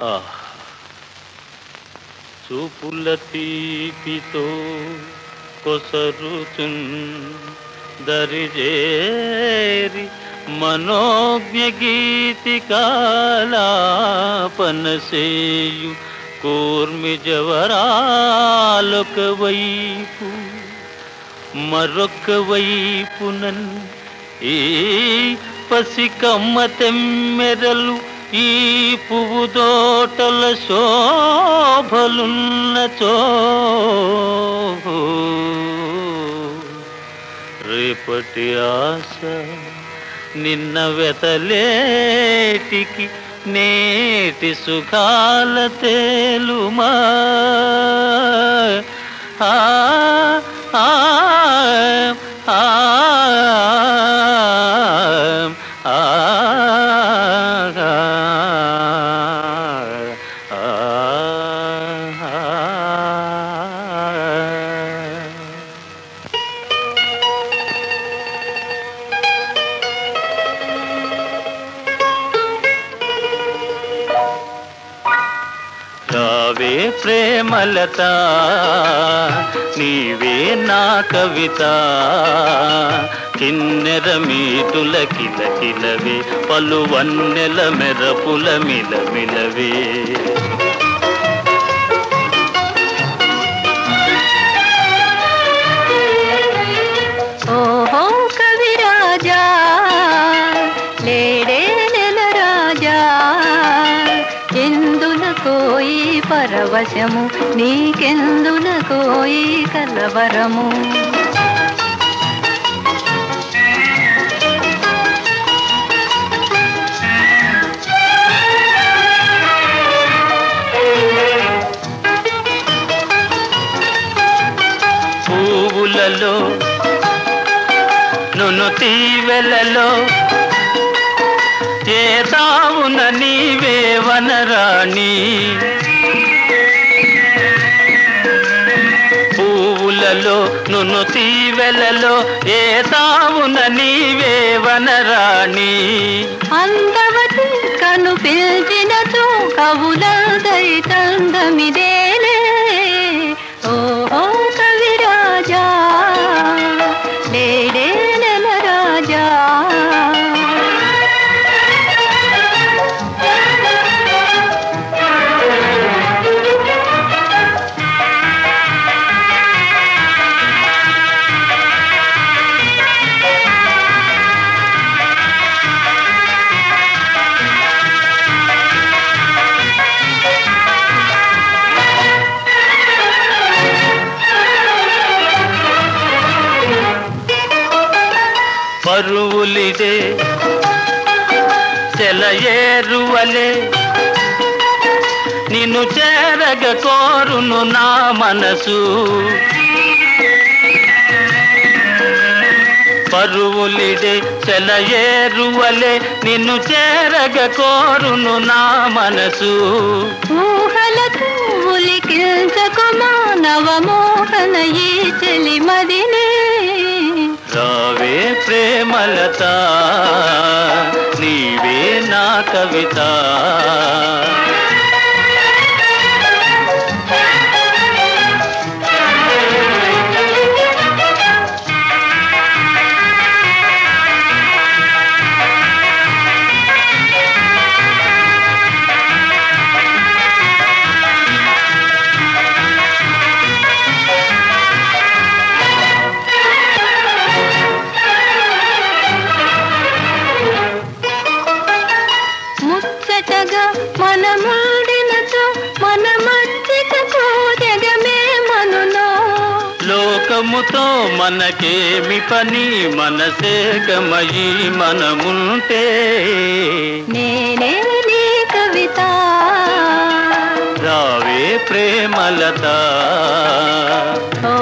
ఆహ్. చూపుల తీపితో కొసరుచున్ దరిజేరి మనోజ్ఞ గీతికాలాపనసేయు కూర్మి జవరాలొక వైపు మరొక వైపునన్ ఈ పసికమ్మ తెమ్మెరలు ఈ పువ్వు తోటల శోభలున్నచో రేపటి ఆశ నిన్న వెతలేటికి నేటి సుఖాల తేలుమా ఆ ఆ ఆ ఆ రావే ప్రేమలత నీవే నా కవిత కిన్నెర మీటుల కిలకిలవే పలు వన్నెల మెరపుల మిలమిలవే ఓహో కవిరాజా లేడే నెల రాజా ఎందులకో ఈ పరవశము నీకెందులకో ఈ కలవరము పువ్వులలో నును తీవెలలో ఏ తావున నీవే వనరాణి పువ్వులలో నును తీవెలలో ఏ తావున నీవే వనరాణి అందవతి కను పిలిచినచో కవులదై తందమిదేలే ఓహో కవిరాజా లేడే నెల రాజా పరువులిదే సెలయేరువలే నిన్ను చేరగ కోరును నా మనసు పరువులిదే సెలయేరువలే నిన్ను చేరగ కోరును నా మనసు ఊహలకు ఉలికించకు మానవ మోహన ఈ చెలిమదినే రావే ప్రేమలత నీవే నా కవిత ముచ్చటగా మనముడినచో మన మచ్చికకు జగమే మనులో లోకముతో మనకేమి పని మనసేకమయి మనముంటే నేనే నీ కవిత రావే ప్రేమలత ఓ